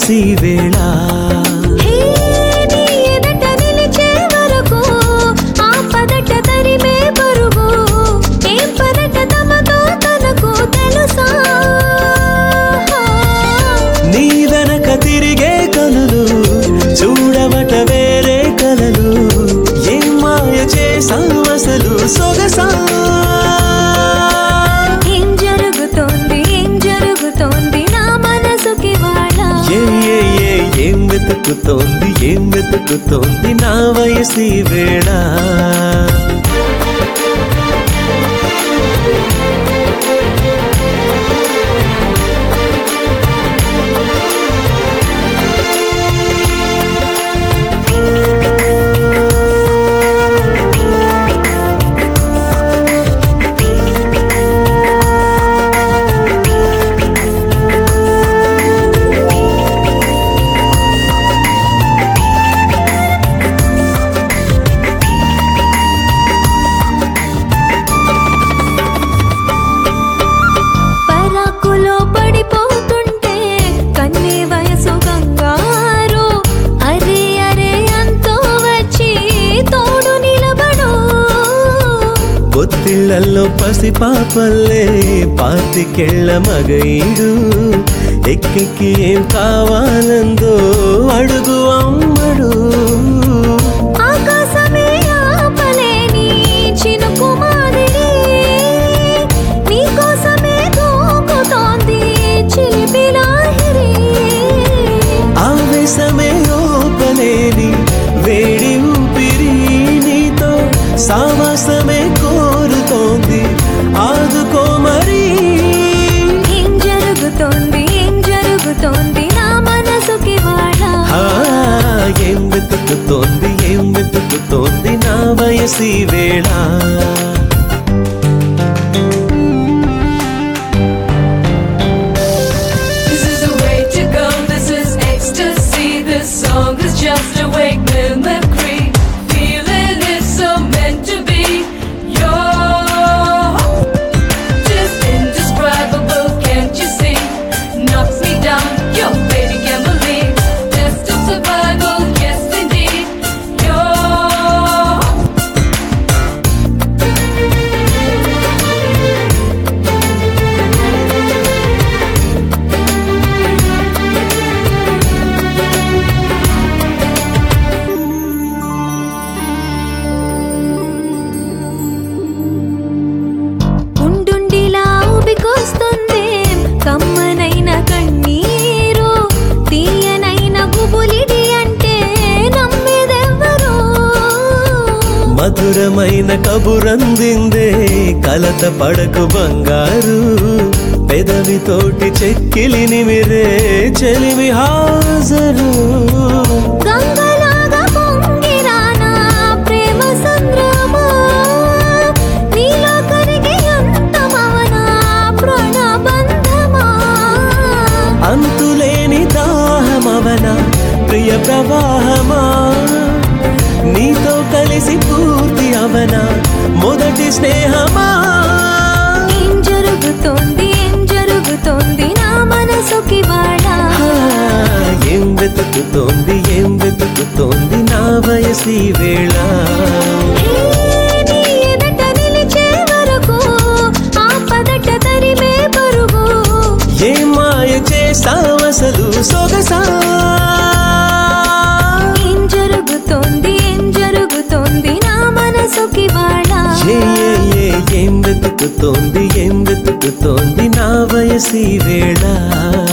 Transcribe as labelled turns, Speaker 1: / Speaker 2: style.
Speaker 1: వయసి వేళ
Speaker 2: హే నీ ఎదట నిలిచే వరకు ఆ పదట తరిమే పరుగు ఏం పదట తమతో తనకు తెలుసా
Speaker 1: నీ వెనక తిరిగే కలలు చూడవట వేరే కలలు ఏం మాయ చేసావు అసలు సొగసా
Speaker 2: ఏం జరుగుతోంది ఏం జరుగుతోంది నా మనసుకి వాళ్ళ
Speaker 1: ఏ ఏ ఏ ఏం వెతుకుతోంది ఏం వెతుకుతోంది నా వయసి వేళ
Speaker 2: పరాకులో పడిపోతుంటే కన్నే వయసు గంగారు అరే అరే అంతో వచ్చి తోడు నిలబడు
Speaker 1: పొత్తిళ్లలో పసి పాపల్లే పాతికెళ్ళ మగైడు ఎక్కెక్కి ఏం కావాలందో అడుగు అమ్మడు
Speaker 2: ఆకాశమే ఆపలేని చినుకు మాదిరి నీకోసమే దూకుతోంది చిలిపి లాహిరి
Speaker 1: ఆవేశమే లోపలేని వేడి ఊపిరి నీతో సావాసమే కోరుతోంది ఆదుకో మరి
Speaker 2: ఏం జరుగుతోంది ఏం జరుగుతోంది నా మనసుకి వాళ్ళ
Speaker 1: ఆ, ఏం వెతుకుతోంది ఏం వెతుకుతోంది నా వయసి వేళ
Speaker 3: This is the way to go, this is ecstasy. This song is just a wake mimicry. Feeling it's so meant to be. You're just indescribable, can't you see? Knocks me down, your baby can't believe. Test of survival, yes indeed. You're
Speaker 2: ఉండుండిలా ఊపికొస్తుంది కమ్మనైన కన్నీరు తీయనైన గుబులిడి అంటే నమ్మేదెవ్వరు
Speaker 1: మధురమైన కబురందిందే కలత పడకు బంగారు పెదవితోటి చెక్కిలి నిమిరే చెలిమి హాజరు
Speaker 2: గంగలాగా పొంగిరానా ప్రేమ సంద్రమా నీలో కరిగి అంతమవనా ప్రాణబంధమా
Speaker 1: అంతులేని దాహమవన ప్రియ ప్రవాహమా నీతో కలిసి పూర్తి అవన మొదటి స్నేహమా
Speaker 2: ఏం జరుగుతోంది ఏం జరుగుతోంది నా మనసుకి వాళ్ళ
Speaker 1: ఆ, ఏం వెతుకుతోంది ఏం వెతుకుతోంది నా వయసి వేళ
Speaker 2: నీ ఎదట నిలిచే వరకు ఆ పదట తరిమే పరుగు
Speaker 1: ఏ మాయ చేసావసలు సొగసా
Speaker 2: ఏం జరుగుతోంది ఏం జరుగుతోంది నా మనసుకి వాళ్ళ
Speaker 1: ఏ ఏ ఏ ఏం వెతుకుతోంది ఏం వెతుకుతోంది నా వయసి వేళ